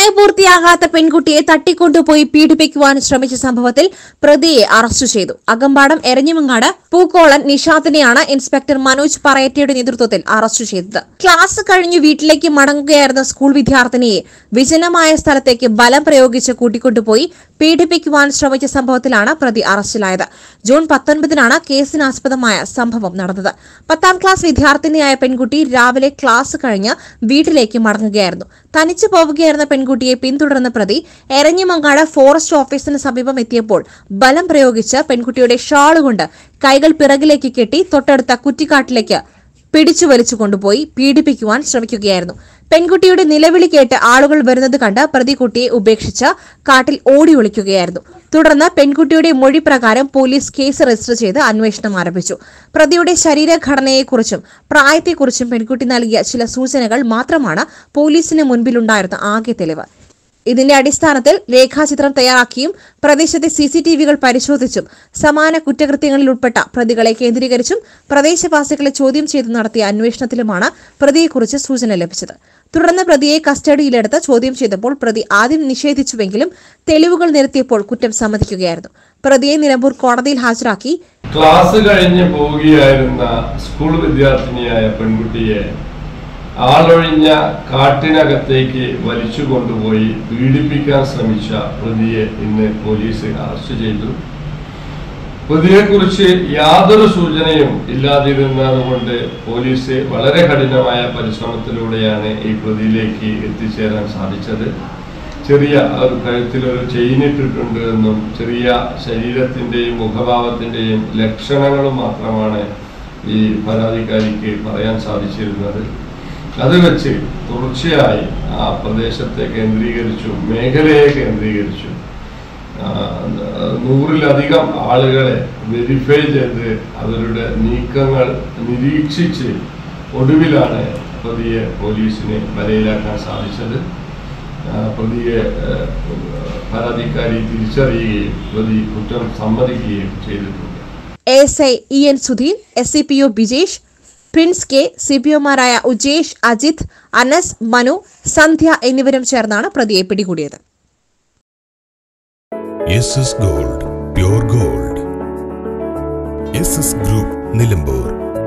പ്രായപൂർത്തിയാകാത്ത പെൺകുട്ടിയെ തട്ടിക്കൊണ്ടുപോയി പീഡിപ്പിക്കുവാൻ ശ്രമിച്ച സംഭവത്തിൽ പ്രതിയെ അറസ്റ്റ് ചെയ്തു അകമ്പാടം എരഞ്ഞിമങ്ങാട് പൂക്കോളൻ നിഷാദിനെയാണ് ഇൻസ്പെക്ടർ മനോജ് പറയറ്റയുടെ നേതൃത്വത്തിൽ അറസ്റ്റ് ചെയ്തത് ക്ലാസ് കഴിഞ്ഞു വീട്ടിലേക്ക് മടങ്ങുകയായിരുന്ന സ്കൂൾ വിദ്യാർത്ഥിനിയെ വിജനമായ സ്ഥലത്തേക്ക് ബലം പ്രയോഗിച്ച് കൂട്ടിക്കൊണ്ടുപോയി പീഡിപ്പിക്കുവാൻ ശ്രമിച്ച സംഭവത്തിലാണ് പ്രതി അറസ്റ്റിലായത് ജൂൺ പത്തൊൻപതിനാണ് കേസിനാസ്പദമായ സംഭവം നടന്നത് പത്താം ക്ലാസ് വിദ്യാർത്ഥിനിയായ പെൺകുട്ടി രാവിലെ ക്ലാസ് കഴിഞ്ഞ് വീട്ടിലേക്ക് മടങ്ങുകയായിരുന്നു തനിച്ചു പോവുകയായിരുന്ന പെൺകുട്ടിയെ പിന്തുടർന്ന പ്രതി എരഞ്ഞിമങ്ങാട് ഫോറസ്റ്റ് ഓഫീസിന് സമീപം എത്തിയപ്പോൾ ബലം പ്രയോഗിച്ച് പെൺകുട്ടിയുടെ ഷാളുകൊണ്ട് കൈകൾ പിറകിലേക്ക് കെട്ടി തൊട്ടടുത്ത കുറ്റിക്കാട്ടിലേക്ക് പിടിച്ചു വലിച്ചു കൊണ്ടുപോയി പീഡിപ്പിക്കുവാൻ ശ്രമിക്കുകയായിരുന്നു പെൺകുട്ടിയുടെ നിലവിളി കേട്ട് ആളുകൾ വരുന്നത് കണ്ട് പ്രതി കുട്ടിയെ ഉപേക്ഷിച്ച് കാട്ടിൽ ഓടി ഒളിക്കുകയായിരുന്നു തുടർന്ന് പെൺകുട്ടിയുടെ മൊഴി പ്രകാരം പോലീസ് കേസ് രജിസ്റ്റർ ചെയ്ത് അന്വേഷണം ആരംഭിച്ചു പ്രതിയുടെ ശരീരഘടനയെക്കുറിച്ചും പ്രായത്തെക്കുറിച്ചും പെൺകുട്ടി നൽകിയ ചില സൂചനകൾ മാത്രമാണ് പോലീസിന് മുൻപിലുണ്ടായിരുന്ന ആകെ തെളിവ് ഇതിന്റെ അടിസ്ഥാനത്തിൽ രേഖാചിത്രം തയ്യാറാക്കിയും പ്രദേശത്തെ സി സി ടി വികൾ പരിശോധിച്ചും സമാന കുറ്റകൃത്യങ്ങളിൽ ഉൾപ്പെട്ട പ്രതികളെ കേന്ദ്രീകരിച്ചും പ്രദേശവാസികളെ ചോദ്യം ചെയ്തു നടത്തിയ അന്വേഷണത്തിലുമാണ് പ്രതിയെക്കുറിച്ച് സൂചന ലഭിച്ചത് തുടർന്ന് പ്രതിയെ കസ്റ്റഡിയിലെടുത്ത് ചോദ്യം ചെയ്തപ്പോൾ പ്രതി ആദ്യം നിഷേധിച്ചുവെങ്കിലും തെളിവുകൾ നിരത്തിയപ്പോൾ കുറ്റം സമ്മതിക്കുകയായിരുന്നു പ്രതിയെ നിലമ്പൂർ കോടതിയിൽ ഹാജരാക്കി ക്ലാസ് കഴിഞ്ഞ് പോവുകയായിരുന്ന സ്കൂൾ വിദ്യാർത്ഥിനിയായ പെൺകുട്ടിയെ ആളൊഴിഞ്ഞ കാട്ടിനകത്തേക്ക് വലിച്ചു കൊണ്ടുപോയി പീഡിപ്പിക്കാൻ ശ്രമിച്ച പ്രതിയെ ഇന്ന് പോലീസ് അറസ്റ്റ് ചെയ്തു പ്രതിയെക്കുറിച്ച് യാതൊരു സൂചനയും ഇല്ലാതിരുന്നതുകൊണ്ട് പോലീസ് വളരെ കഠിനമായ പരിശ്രമത്തിലൂടെയാണ് ഈ പ്രതിയിലേക്ക് എത്തിച്ചേരാൻ സാധിച്ചത് ചെറിയ ഒരു കഴുത്തിലൊരു ചെയിൻ ഇട്ടിട്ടുണ്ട് എന്നും ചെറിയ ശരീരത്തിന്റെയും മുഖഭാവത്തിന്റെയും ലക്ഷണങ്ങളും മാത്രമാണ് ഈ പരാതിക്കാരിക്ക് പറയാൻ സാധിച്ചിരുന്നത് അത് വെച്ച് തുടർച്ചയായി ആ പ്രദേശത്തെ കേന്ദ്രീകരിച്ചു മേഖലയെ കേന്ദ്രീകരിച്ചു ആ, നൂറിലധികം ആളുകളെ വെരിഫൈ ചെയ്ത് അവരുടെ നീക്കങ്ങൾ നിരീക്ഷിച്ച് ഒടുവിലാണ് പ്രതിയെ പോലീസിന് വലയിലാക്കാൻ സാധിച്ചത് ആ, പ്രതിയെ ആ, പരാതിക്കാരി തിരിച്ചറിയുകയും പ്രതി കുറ്റം സമ്മതിക്കുകയും ചെയ്തിട്ടുണ്ട് S I E N Sudheer S C P O Bijesh Prince K C P ഒമാരായ ഉജേഷ് അജിത് അനസ് മനു സന്ധ്യ എന്നിവരും ചേർന്നാണ് പ്രതിയെ പിടികൂടിയത് S S gold pure gold S S group Nilambur